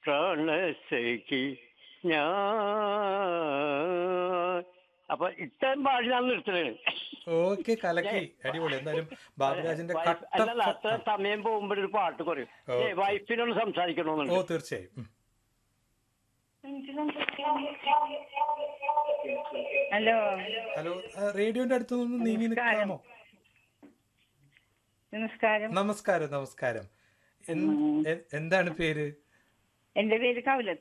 പ്രാണസഖി ഞാൻ അപ്പൊ ഇത്രയും പാടി ഞാൻ നിർത്തുന്നത് ഓക്കെ കലക്കി അടിപൊളി എന്തായാലും ബാബുരാജിന്റെ കട്ട അല്ലല്ല അത്ര സമയം പോകുമ്പോഴൊരു പാട്ട് കുറയും ഓ. ഏ വൈഫിനോട് ഓ സംസാരിക്കണമെന്നുണ്ട് തീർച്ചയായും ഉം. ഹലോ ഹലോ ആ, റേഡിയോന്റെ അടുത്ത് നിന്ന് നീങ്ങി നിൽക്കാമോ നമസ്കാരം നമസ്കാരം നമസ്കാരം എന്ത്- എ- എന്താണ് പേര് എന്റെ പേര് കൗലത്ത്